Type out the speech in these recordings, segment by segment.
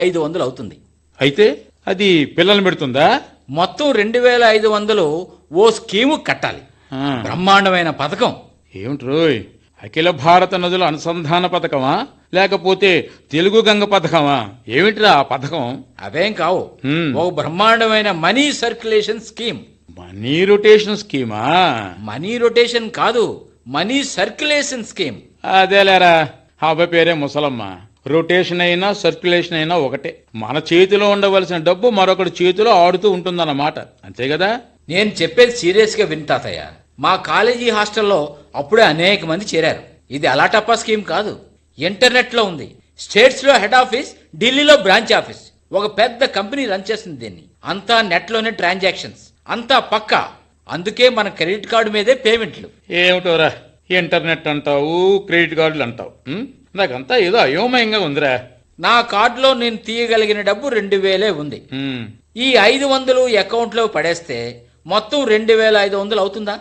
ఐదు వందలు అవుతుంది అయితే అది పిల్లల్ని పెడుతుందా మొత్తం రెండు వేల ఐదు వందలు ఓ స్కీము కట్టాలి ఆ, బ్రహ్మాండమైన పథకం ఏమిటి రోయ్ అఖిల భారత నదుల అనుసంధాన పథకమా లేకపోతే తెలుగు గంగ పథకమా ఏమిటిరా ఆ పథకం అవేం కావు హ్మ్. ఓ బ్రహ్మాండమైన money circulation scheme money rotation స్కీమా మనీ రొటేషన్ కాదు మనీ సర్క్యులేషన్ స్కీమ్ అదేలేరా ఆ అబ్బాయి పేరే ముసలమ్మ రొటేషన్ అయినా సర్క్యులేషన్ అయినా ఒకటే మన చేతిలో ఉండవలసిన డబ్బు మరొకటి చేతిలో ఆడుతూ ఉంటుందన్నమాట అంతే కదా నేను చెప్పేది సీరియస్ గా వింటాతయ్య మా కాలేజీ హాస్టల్లో అప్పుడే అనేక మంది చేరారు ఇది అలాటప్పా స్కీమ్ కాదు ఇంటర్నెట్ లో ఉంది స్టేట్స్ లో హెడ్ ఆఫీస్ ఢిల్లీలో బ్రాంచ్ ఆఫీస్ ఒక పెద్ద కంపెనీ రన్ చేస్తుంది దీన్ని అంతా నెట్ లోనే ట్రాన్సాక్షన్స్ అంతా పక్కా అందుకే మన క్రెడిట్ కార్డు మీదే పేమెంట్లు ఏమిటోరా ఇంటర్నెట్ అంటావు క్రెడిట్ కార్డులు అంటావు ఉం? నాకంతా ఏదో అయోమయంగా ఉందిరా నా కార్డులో నేను తీయగలిగిన డబ్బు రెండు వేలే ఉంది ఉం. ఈ ఐదు వందలు అకౌంట్లో పడేస్తే మొత్తం రెండు వేల ఐదు వందలు అవుతుందా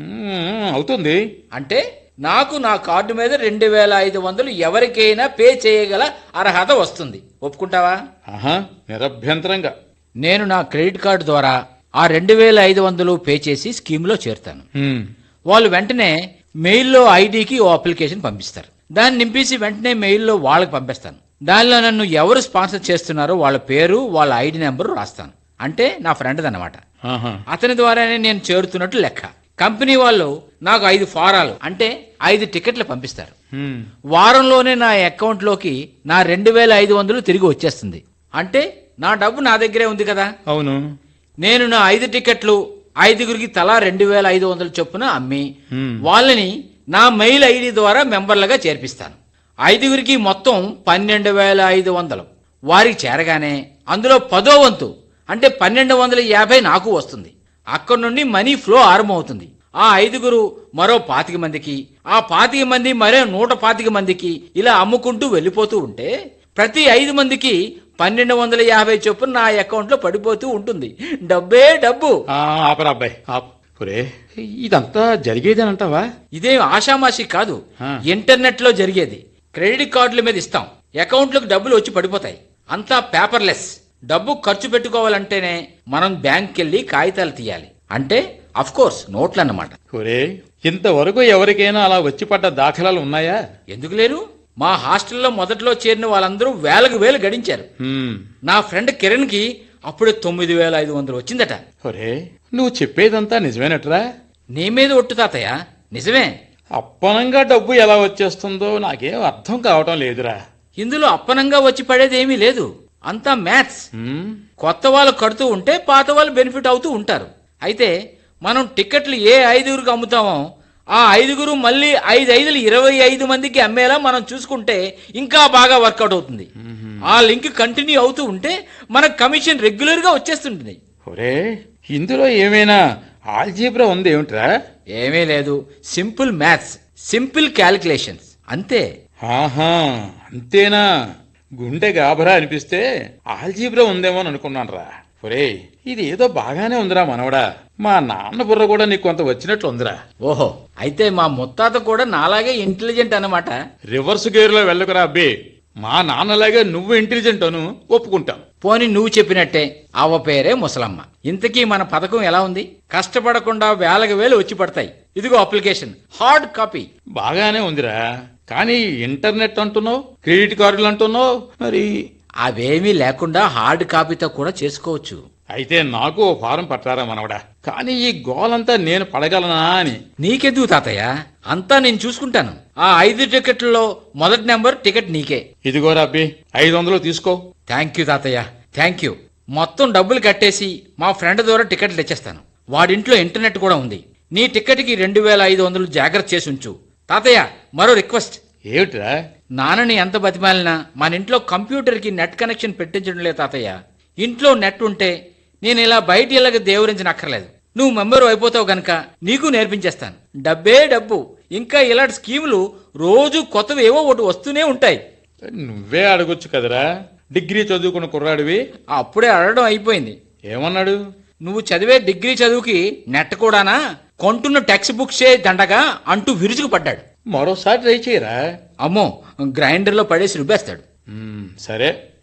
ఉం, అవుతుంది అంటే నాకు నా కార్డు మీద రెండు వేల ఐదు వందలు ఎవరికైనా పే చేయగల అర్హత వస్తుంది ఒప్పుకుంటావా ఆహా నిరభ్యంతరంగా నేను నా క్రెడిట్ కార్డు ద్వారా ఆ రెండు వేల ఐదు వందలు పే చేసి స్కీమ్లో చేరుతాను ఉం. వాళ్ళు వెంటనే మెయిల్లో ఐడికి ఓ అప్లికేషన్ పంపిస్తారు దాన్ని నింపేసి వెంటనే మెయిల్లో వాళ్ళకి పంపిస్తాను దానిలో నన్ను ఎవరు స్పాన్సర్ చేస్తున్నారో వాళ్ళ పేరు వాళ్ళ ఐడి నెంబరు రాస్తాను అంటే నా ఫ్రెండ్ అన్నమాట ఆహా అతని ద్వారానే నేను చేరుతున్నట్టు లెక్క కంపెనీ వాళ్ళు నాకు ఐదు ఫారాలు అంటే ఐదు టికెట్లు పంపిస్తారు ఉం. వారంలోనే నా అకౌంట్లోకి నా రెండు వేల ఐదు వందలు తిరిగి వచ్చేస్తుంది అంటే నా డబ్బు నా దగ్గరే ఉంది కదా అవును నేను నా ఐదు టికెట్లు ఐదుగురికి తలా రెండు వేల ఐదు వందలు చొప్పున అమ్మి ఉం. వాళ్ళని నా మెయిల్ ఐడి ద్వారా మెంబర్లుగా చేర్పిస్తాను ఐదుగురికి మొత్తం పన్నెండు వేల ఐదు వందలు వారికి చేరగానే అందులో పదో వంతు అంటే పన్నెండు వందల యాభై నాకు వస్తుంది అక్కడి నుండి మనీ ఫ్లో ఆరంభమవుతుంది ఆ ఐదుగురు మరో పాతిక మందికి ఆ పాతిక మంది మరో నూట పాతిక మందికి ఇలా అమ్ముకుంటూ వెళ్ళిపోతూ ఉంటే ప్రతి ఐదు మందికి పన్నెండు వందల యాభై చొప్పున నా అకౌంట్లో పడిపోతూ ఉంటుంది డబ్బే డబ్బు ఆ, ఆపరా అబ్బాయి ఆపు ఒరే ఇదంతా జరిగేదేనంటావా ఇదేం ఆషామాషి కాదు ఆ. ఇంటర్నెట్ లో జరిగేది క్రెడిట్ కార్డుల మీద ఇస్తాం అకౌంట్లకు డబ్బులు వచ్చి పడిపోతాయి అంతా పేపర్లెస్ డబ్బు ఖర్చు పెట్టుకోవాలంటేనే మనం బ్యాంక్కి వెళ్ళి కాగితాలు తీయాలి అంటే అఫ్ కోర్స్ నోట్లు అన్నమాట ఒరే ఇంతవరకు ఎవరికైనా అలా వచ్చి పడ్డ దాఖలాలు ఉన్నాయా ఎందుకు లేరు మా హాస్టల్లో మొదట్లో చేరిన వాళ్ళందరూ వేలకు వేలు గడించారు ఉం. నా ఫ్రెండ్ కిరణ్ కి అప్పుడే తొమ్మిది వేల ఐదు వందలు వచ్చిందట ఒరే నువ్వు చెప్పేదంతా నిజమేనట్రా నీ మీద ఒట్టు తాతయ్య నిజమే అప్పనంగా డబ్బు ఎలా వచ్చేస్తుందో నాకేం అర్థం కావటం లేదురా ఇందులో అప్పనంగా వచ్చి పడేది ఏమీ లేదు అంతా మ్యాథ్స్ ఉం? కొత్త వాళ్ళు కడుతూ ఉంటే పాత వాళ్ళు బెనిఫిట్ అవుతూ ఉంటారు అయితే మనం టికెట్లు ఏ ఐదుగురికి అమ్ముతామో ఆ ఐదుగురు మళ్ళీ ఐదు ఐదులు ఇరవై ఐదు మందికి అమ్మేలా మనం చూసుకుంటే ఇంకా బాగా వర్కౌట్ అవుతుంది ఆ లింక్ కంటిన్యూ అవుతూ ఉంటే మనకు కమిషన్ రెగ్యులర్ గా వచ్చేస్తుంటుంది ఒరే ఇందులో ఏమైనా ఆల్జీబ్రా ఉంది ఏమిట్రా ఏమీ లేదు సింపుల్ మ్యాథ్స్ సింపుల్ క్యాలిక్యులేషన్స్ అంతే ఆహా అంతేనా గుండె గాభరా అనిపిస్తే ఆల్జీబ్రా ఉందేమో అని అనుకున్నాను రా ఒరే ఇది ఏదో బాగానే ఉందిరా మనవడా మా నాన్న బుర్ర కూడా నీకు కొంత వచ్చినట్లు ఉందిరా ఓహో అయితే మా ముత్తాత కూడా నాలాగే ఇంటెలిజెంట్ అన్నమాట రివర్స్ గేర్లో వెళ్ళకురా అబ్బే మా నాన్నలాగే నువ్వు ఇంటెలిజెంట్ అను ఒప్పుకుంటాను పోని నువ్వు చెప్పినట్టే అవ్వ పేరే ముసలమ్మ ఇంతకీ మన పథకం ఎలా ఉంది కష్టపడకుండా వేలకు వేలు వచ్చి పడతాయి ఇదిగో అప్లికేషన్ హార్డ్ కాపీ బాగానే ఉందిరా కానీ ఇంటర్నెట్ అంటున్నావు క్రెడిట్ కార్డులు అంటున్నావు మరి అవేమీ లేకుండా హార్డ్ కాపీతో కూడా చేసుకోవచ్చు అయితే నాకు ఓ ఫారం పట్టారా మనవడా కానీ ఈ గోలంతా నేను పడగలనా అని నీకెందుకు తాతయ్య అంతా నేను చూసుకుంటాను ఆ ఐదు టికెట్లలో మొదటి నెంబర్ టికెట్ నీకే ఇదిగోరా అబ్బి ఐదు వందలు తీసుకో థ్యాంక్ యూ తాతయ్య థ్యాంక్ యూ మొత్తం డబ్బులు కట్టేసి మా ఫ్రెండ్ ద్వారా టికెట్లు తెచ్చేస్తాను వాడింట్లో ఇంటర్నెట్ కూడా ఉంది నీ టికెట్కి రెండు వేల ఐదు వందలు జాగ్రత్త చేసి ఉంచు తాతయ్య మరో రిక్వెస్ట్ ఏమిట్రా నాన్నని ఎంత బతిమాలినా మన ఇంట్లో కంప్యూటర్కి నెట్ కనెక్షన్ పెట్టించడం లేదు తాతయ్య ఇంట్లో నెట్ ఉంటే నేను ఇలా బయట ఇలాగ దేవురించనక్కర్లేదు నువ్వు మెంబరు అయిపోతావు గనక నీకు నేర్పించేస్తాను డబ్బే డబ్బు ఇంకా ఇలాంటి స్కీములు రోజు కొత్తవి ఏవో ఒకటి వస్తూనే ఉంటాయి నువ్వే అడగొచ్చు కదరా డిగ్రీ చదువుకున్న కుర్రాడివి అప్పుడే అడగడం అయిపోయింది ఏమన్నాడు నువ్వు చదివే డిగ్రీ చదువుకి నెట్ కూడానా కొంటున్న టెక్స్ట్ బుక్సే దండగా అంటూ విరుచుకుపడ్డాడు మరోసారి ట్రై చేయరా అమ్మో గ్రైండర్లో పడేసి రుబ్బేస్తాడు మ్మ్, సరే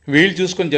వీళ్ళు చూసుకొని